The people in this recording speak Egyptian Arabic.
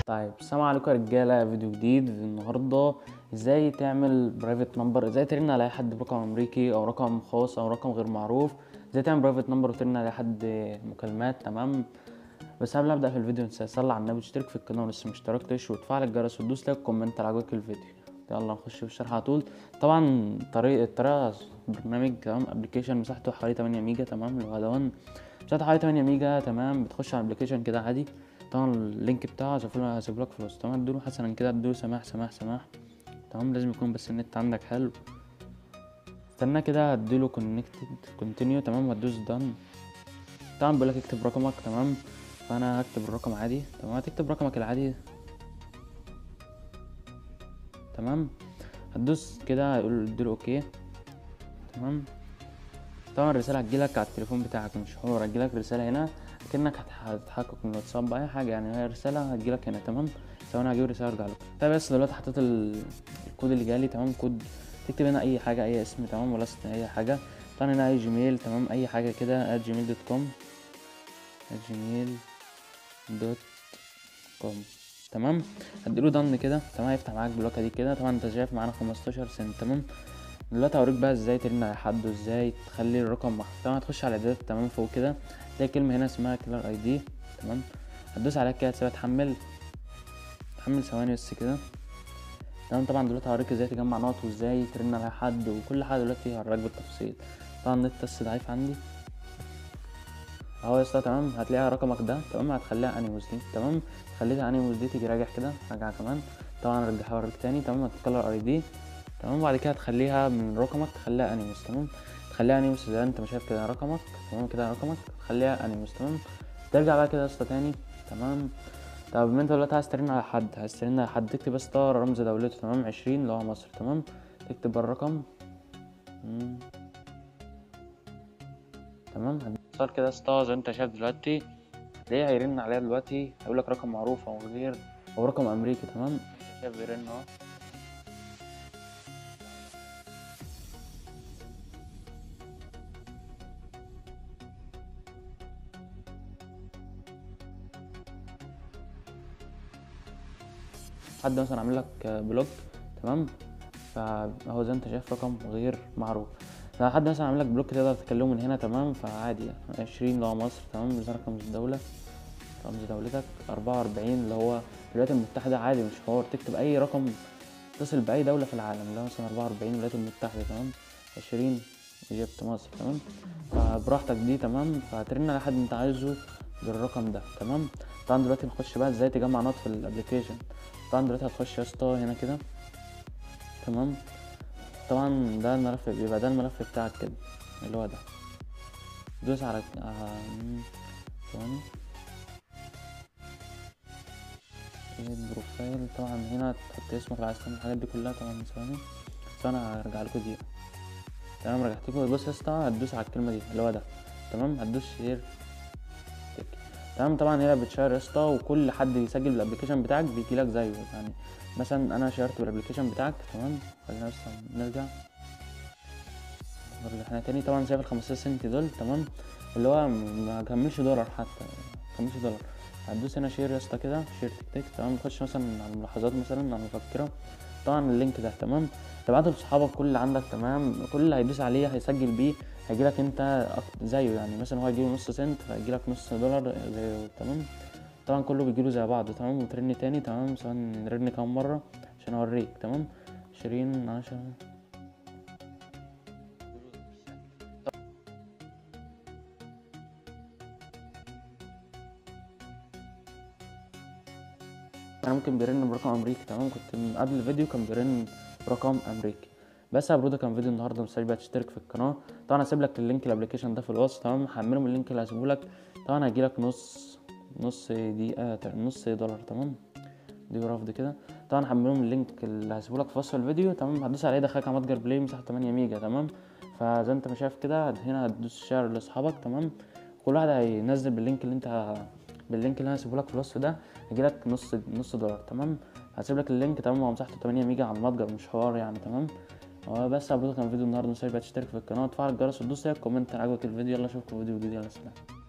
طيب السلام عليكم يا رجاله فيديو جديد النهارده ازاي تعمل برايفت نمبر ازاي ترن على اي حد برقم امريكي او رقم خاص او رقم غير معروف ازاي تعمل برايفت نمبر وترن على حد مكالمات تمام بس قبل ما ابدا في الفيديو انت صلي على النبي وتشترك في القناه ولسه مشتركتش وتفعل الجرس وتدوس لايك وكومنت على عجبك الفيديو يلا نخش في الشرح على طول طبعا طريقه الطريقه برنامج تمام ابلكيشن مساحته حوالي 8 ميجا تمام اللي هو دون مساحته حوالي 8 ميجا تمام بتخش على الابلكيشن كده عادي طبعا اللينك بتاعه هسيبه لك في الوصف تمام اديله حسنا كده اديله سماح سماح سماح تمام لازم يكون بس النت عندك حلو استنى كده اديله كونكتد كونتينيو تمام وهتدوس دان طبعا بيقولك اكتب رقمك تمام فانا هكتب الرقم عادي تمام هتكتب رقمك العادي تمام هتدوس كده يقول اديله اوكي تمام طبعا الرسالة هتجيلك على التليفون بتاعك مش حوار هتجيلك رسالة هنا كأنك هتحقق من الواتساب بأي حاجة يعني هي رسالة هتجيلك هنا تمام ثواني هجيب رسالة ارجع لك طيب بس دلوقتي حطيت الكود اللي جالي تمام كود تكتب هنا أي حاجة أي اسم تمام ولا أي حاجة طبعا هنا أي جيميل تمام أي حاجة كده جيميل دوت كوم جيميل دوت كوم تمام هديله ضن كده تمام هيفتح معاك بالواقع دي كده طبعا انت شايف معانا 15 سنت تمام دلوقتي هوريك بقى ازاي ترن على حد وازاي تخلي الرقم محفوظ طبعا هتخش على الاعدادات تمام فوق كده تلاقي كلمه هنا اسمها كلر اي دي تمام هتدوس عليها كده تسيبها تحمل تحمل ثواني بس كده تمام طبعا دلوقتي هوريك ازاي تجمع نقط وازاي ترن على حد وكل حاجه دلوقتي هوريك بالتفصيل طبعا النت بس ضعيف عندي اهو يا اسطى تمام هتلاقيها رقمك ده تمام هتخليها انيموس دي تمام خليتها انيموس دي تيجي راجع كده راجع كمان طبعا رجعها اوريك تاني تمام هتكلر اي دي تمام وبعد كده تخليها من رقمك تخليها انيموس تمام تخليها انيموس زي انت ما شايف كده رقمك تمام كده رقمك تخليها انيموس تمام ترجع بقى كده يا اسطى تاني تمام طب ما انت دلوقتي عايز ترن على حد عايز ترن على حد تكتب يا اسطى رمز دولته تمام عشرين اللي هو مصر تمام تكتب الرقم مم. تمام هتصل كده يا اسطى زي انت شايف دلوقتي ليه هيرن عليها دلوقتي هيقول لك رقم معروف او غير او رقم امريكي تمام شايف بيرن اهو حد مثلا عامل لك بلوج تمام فهو زي انت شايف رقم غير معروف لو حد مثلا عامل لك بلوك تقدر تكلمه من هنا تمام فعادي عشرين اللي هو مصر تمام ده رقم الدولة رمز دولتك أربعة وأربعين اللي هو الولايات المتحدة عادي مش حوار تكتب أي رقم تصل بأي دولة في العالم اللي هو مثلا أربعة وأربعين الولايات المتحدة تمام عشرين إجابة مصر تمام فبراحتك دي تمام فهترن على حد أنت عايزه بالرقم ده تمام طبعا دلوقتي نخش بقى ازاي تجمع نقط في الابلكيشن طبعا دلوقتي هتخش يا اسطى هنا كده تمام طبعا ده الملف بيبقى ده الملف بتاعك كده اللي هو ده دوس على ثواني البروفايل طبعا هنا تحط اسمك لو عايز تعمل الحاجات دي كلها طبعا ثواني بس انا هرجع لكم دي تمام رجعت لكم بص يا اسطى هتدوس على الكلمه دي اللي هو ده تمام هتدوس شير تمام طبعا هنا بتشير يا اسطى وكل حد يسجل بالابلكيشن بتاعك بيجي لك زيه يعني مثلا انا شيرت بالابلكيشن بتاعك تمام خلينا بس نرجع نرجع هنا تاني طبعا شايف ال 15 سنت دول تمام اللي هو ما كملش دولار حتى ما كملش دولار هتدوس هنا شير يا اسطى كده شير تك تك تمام تخش مثلا على الملاحظات مثلا على المفكره طبعا اللينك ده تمام تبعته لاصحابك كل اللي عندك تمام كل اللي هيدوس عليه هيسجل بيه هيجيلك انت زيه يعني مثلا هو هيجيله نص سنت فهيجيلك نص دولار زيه تمام طبعا كله بيجيله زي بعض تمام وترن تاني تمام سواء نرن كام مرة عشان اوريك تمام عشرين عشرة انا ممكن بيرن برقم امريكي تمام كنت من قبل الفيديو كان بيرن رقم امريكي بس يا برودة كان فيديو النهارده مش بقى تشترك في القناه طبعا هسيب لك اللينك الابلكيشن ده في الوصف تمام حمله من اللينك اللي هسيبه لك طبعا هيجيلك نص نص دقيقه نص دولار تمام دي رفض كده طبعا حمله من اللينك اللي هسيبه لك في وصف الفيديو تمام هتدوس عليه دخلك على متجر بلاي مساحه 8 ميجا تمام فزي انت ما شايف كده هنا هتدوس شير لاصحابك تمام كل واحد هينزل باللينك اللي انت باللينك اللي انا هسيبه لك في الوصف ده هيجيلك نص نص دولار تمام هسيب لك اللينك تمام هو مساحته 8 ميجا على المتجر مش حوار يعني تمام هو بس يا برضه كان فيديو النهارده مش بقى تشترك في القناه وتفعل الجرس وتدوس لايك كومنت عجبك الفيديو يلا اشوفكم في فيديو جديد يلا سلام